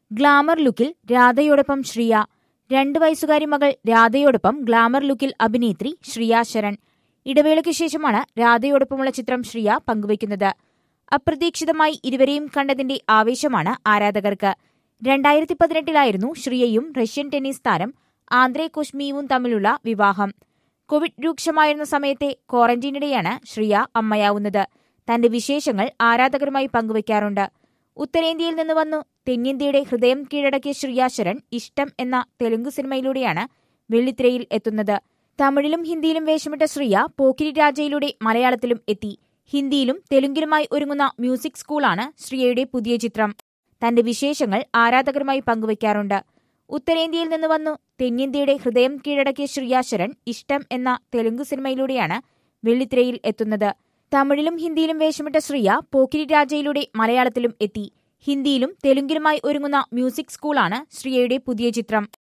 glamour ലുക്കിൽ രാധയോടൊപ്പം ശ്രിയ രണ്ട് വയസ്സുകാരി മകൾ രാധയോടൊപ്പം ഗ്ലാമർ ലുക്കിൽ അഭിനേത്രി ശ്രിയ ശരൺ ഇടവേളയ്ക്ക് ശേഷമാണ് രാധയോടൊപ്പമുള്ള ചിത്രം ശ്രിയ പങ്കുവയ്ക്കുന്നത് അപ്രതീക്ഷിതമായി ഇരുവരെയും കണ്ടതിന്റെ ആവേശമാണ് ആരാധകർക്ക് രണ്ടായിരത്തി പതിനെട്ടിലായിരുന്നു ശ്രിയയും റഷ്യൻ ടെന്നീസ് താരം ആന്ദ്രേ കൊഷ്മിയുവും തമ്മിലുള്ള വിവാഹം കോവിഡ് രൂക്ഷമായിരുന്ന സമയത്തെ ക്വാറന്റീനിടെയാണ് ശ്രിയ അമ്മയാവുന്നത് തന്റെ വിശേഷങ്ങൾ ആരാധകരുമായി പങ്കുവയ്ക്കാറുണ്ട് ഉത്തരേന്ത്യയിൽ നിന്ന് വന്നു തെന്നിന്ത്യയുടെ ഹൃദയം കീഴടക്കിയ ശ്രിയ ശരൺ ഇഷ്ടം എന്ന തെലുങ്ക് സിനിമയിലൂടെയാണ് വെള്ളിത്തിരയിൽ എത്തുന്നത് തമിഴിലും ഹിന്ദിയിലും വേഷമിട്ട ശ്രിയ പോക്കിരി രാജയിലൂടെ മലയാളത്തിലും എത്തി ഹിന്ദിയിലും തെലുങ്കിലുമായി ഒരുങ്ങുന്ന മ്യൂസിക് സ്കൂളാണ് ശ്രിയയുടെ പുതിയ ചിത്രം തന്റെ വിശേഷങ്ങൾ ആരാധകരുമായി പങ്കുവയ്ക്കാറുണ്ട് ഉത്തരേന്ത്യയിൽ നിന്ന് വന്നു തെന്നിന്ത്യയുടെ ഹൃദയം കീഴടക്കിയ ശ്രിയ ശരൺ ഇഷ്ടം എന്ന തെലുങ്ക് സിനിമയിലൂടെയാണ് വെള്ളിത്തിരയിൽ എത്തുന്നത് തമിഴിലും ഹിന്ദിയിലും വേഷമിട്ട ശ്രിയ പോക്കിരി രാജയിലൂടെ മലയാളത്തിലും എത്തി ഹിന്ദിയിലും തെലുങ്കിലുമായി ഒരുങ്ങുന്ന മ്യൂസിക് സ്കൂളാണ് ശ്രിയയുടെ പുതിയ ചിത്രം